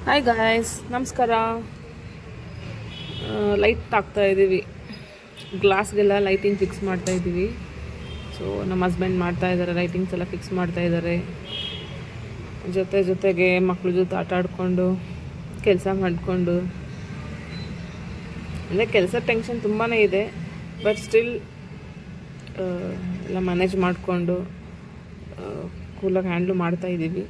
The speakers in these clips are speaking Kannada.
ಹಾಯ್ ಗಾಯ್ಸ್ ನಮಸ್ಕಾರ ಲೈಟ್ ಹಾಕ್ತಾ ಇದ್ದೀವಿ ಗ್ಲಾಸ್ಗೆಲ್ಲ ಲೈಟಿಂಗ್ ಫಿಕ್ಸ್ ಮಾಡ್ತಾ ಇದ್ದೀವಿ ಸೊ ನಮ್ಮ ಹಸ್ಬೆಂಡ್ ಮಾಡ್ತಾ ಇದ್ದಾರೆ ಲೈಟಿಂಗ್ಸ್ ಎಲ್ಲ ಫಿಕ್ಸ್ ಮಾಡ್ತಾ ಇದ್ದಾರೆ ಜೊತೆ ಜೊತೆಗೆ ಮಕ್ಳ ಜೊತೆ ಆಟ ಆಡಿಕೊಂಡು ಕೆಲಸ ಮಾಡಿಕೊಂಡು ಅಂದರೆ ಕೆಲಸ ಟೆನ್ಷನ್ ತುಂಬಾ ಇದೆ ಬಟ್ ಸ್ಟಿಲ್ ಎಲ್ಲ ಮ್ಯಾನೇಜ್ ಮಾಡಿಕೊಂಡು ಕೂಲಾಗಿ ಹ್ಯಾಂಡ್ಲು ಮಾಡ್ತಾ ಇದ್ದೀವಿ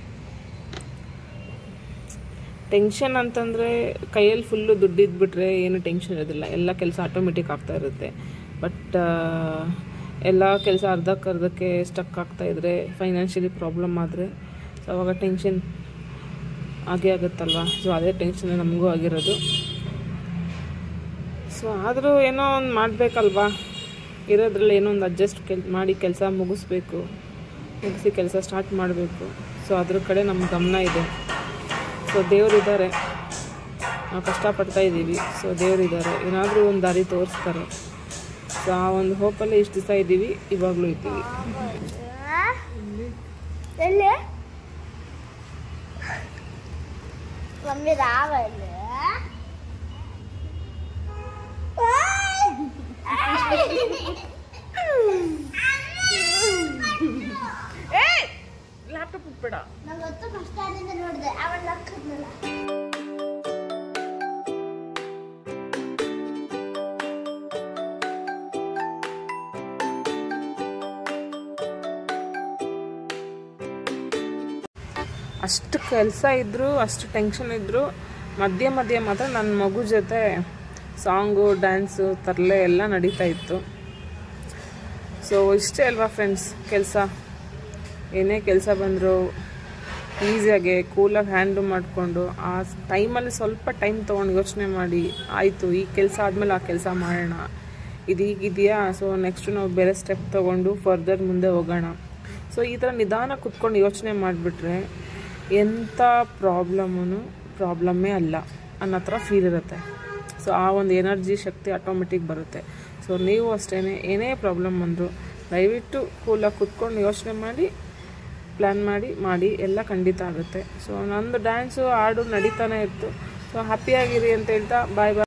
ಟೆನ್ಷನ್ ಅಂತಂದರೆ ಕೈಯಲ್ಲಿ ಫುಲ್ಲು ದುಡ್ಡು ಇದ್ಬಿಟ್ರೆ ಏನು ಟೆನ್ಷನ್ ಇರೋದಿಲ್ಲ ಎಲ್ಲ ಕೆಲಸ ಆಟೋಮೆಟಿಕ್ ಆಗ್ತಾ ಇರುತ್ತೆ ಬಟ್ ಎಲ್ಲ ಕೆಲಸ ಅರ್ಧಕ್ಕರ್ಧಕ್ಕೆ ಸ್ಟಕ್ ಆಗ್ತಾ ಇದ್ರೆ ಫೈನಾನ್ಷಿಯಲಿ ಪ್ರಾಬ್ಲಮ್ ಆದರೆ ಸೊ ಅವಾಗ ಟೆನ್ಷನ್ ಆಗೇ ಆಗುತ್ತಲ್ವ ಸೊ ಅದೇ ಟೆನ್ಷನ್ ನಮಗೂ ಆಗಿರೋದು ಸೊ ಆದರೂ ಏನೋ ಒಂದು ಮಾಡಬೇಕಲ್ವಾ ಇರೋದ್ರಲ್ಲಿ ಏನೋ ಒಂದು ಅಡ್ಜಸ್ಟ್ ಕೆಲ್ ಮಾಡಿ ಕೆಲಸ ಮುಗಿಸ್ಬೇಕು ಮುಗಿಸಿ ಕೆಲಸ ಸ್ಟಾರ್ಟ್ ಮಾಡಬೇಕು ಸೊ ಅದ್ರ ಕಡೆ ನಮ್ಮ ಗಮನ ಇದೆ ಸೊ ದೇವರಿದ್ದಾರೆ ನಾವು ಕಷ್ಟಪಡ್ತಾ ಇದ್ದೀವಿ ಸೊ ದೇವರಿದ್ದಾರೆ ಏನಾದರೂ ಒಂದು ದಾರಿ ತೋರಿಸ್ತಾರೆ ಸೊ ಆ ಒಂದು ಹೋಪಲ್ಲಿ ಇಷ್ಟು ದಿವಸ ಇದ್ದೀವಿ ಇವಾಗಲೂ ಇದ್ದೀವಿ ಎಲ್ಲಿ ಮಮ್ಮಿ ರಾವಲ್ಲ ಲ್ಯಾಪ್ಟಾಪ್ ಇಟ್ಬೇಡ ನಂಗೆ ಗೊತ್ತು ಫಸ್ಟ್ ಸ್ಟ್ಯಾಂಡಿಂದ ನೋಡಿದೆ ಅವಳ ಹಾಕಿದ್ನಲ್ಲ ಅಷ್ಟು ಕೆಲಸ ಇದ್ದರೂ ಅಷ್ಟು ಟೆನ್ಷನ್ ಇದ್ದರೂ ಮಧ್ಯೆ ಮಧ್ಯೆ ಮಾತ್ರ ನನ್ನ ಮಗು ಜೊತೆ ಸಾಂಗು ಡ್ಯಾನ್ಸು ತರಲೆ ಎಲ್ಲ ನಡೀತಾ ಇತ್ತು ಸೊ ಇಷ್ಟೇ ಅಲ್ವಾ ಫ್ರೆಂಡ್ಸ್ ಕೆಲಸ ಏನೇ ಕೆಲಸ ಬಂದರೂ ಈಸಿಯಾಗಿ ಕೂಲಾಗಿ ಹ್ಯಾಂಡ್ಲ್ ಮಾಡಿಕೊಂಡು ಆ ಟೈಮಲ್ಲಿ ಸ್ವಲ್ಪ ಟೈಮ್ ತೊಗೊಂಡು ಯೋಚನೆ ಮಾಡಿ ಆಯಿತು ಈ ಕೆಲಸ ಆದಮೇಲೆ ಆ ಕೆಲಸ ಮಾಡೋಣ ಇದು ಹೀಗಿದೆಯಾ ಸೊ ನೆಕ್ಸ್ಟು ನಾವು ಬೇರೆ ಸ್ಟೆಪ್ ತೊಗೊಂಡು ಫರ್ದರ್ ಮುಂದೆ ಹೋಗೋಣ ಸೊ ಈ ಥರ ನಿಧಾನ ಕುತ್ಕೊಂಡು ಯೋಚನೆ ಮಾಡಿಬಿಟ್ರೆ ಎಂಥ ಪ್ರಾಬ್ಲಮ್ಮು ಪ್ರಾಬ್ಲಮ್ಮೇ ಅಲ್ಲ ಅನ್ನೋ ಥರ ಫೀಲ್ ಇರುತ್ತೆ ಸೊ ಆ ಒಂದು ಎನರ್ಜಿ ಶಕ್ತಿ ಆಟೋಮೆಟಿಕ್ ಬರುತ್ತೆ ಸೊ ನೀವು ಅಷ್ಟೇ ಏನೇ ಪ್ರಾಬ್ಲಮ್ ಬಂದರೂ ದಯವಿಟ್ಟು ಕೂಲಾಗಿ ಕುತ್ಕೊಂಡು ಯೋಚನೆ ಮಾಡಿ ಪ್ಲ್ಯಾನ್ ಮಾಡಿ ಮಾಡಿ ಎಲ್ಲ ಖಂಡಿತ ಆಗುತ್ತೆ ಸೊ ನಂದು ಡ್ಯಾನ್ಸು ಹಾಡು ನಡೀತಾನೆ ಇತ್ತು ಸೊ ಹ್ಯಾಪಿಯಾಗಿರಿ ಅಂತ ಹೇಳ್ತಾ ಬಾಯ್ ಬಾಯ್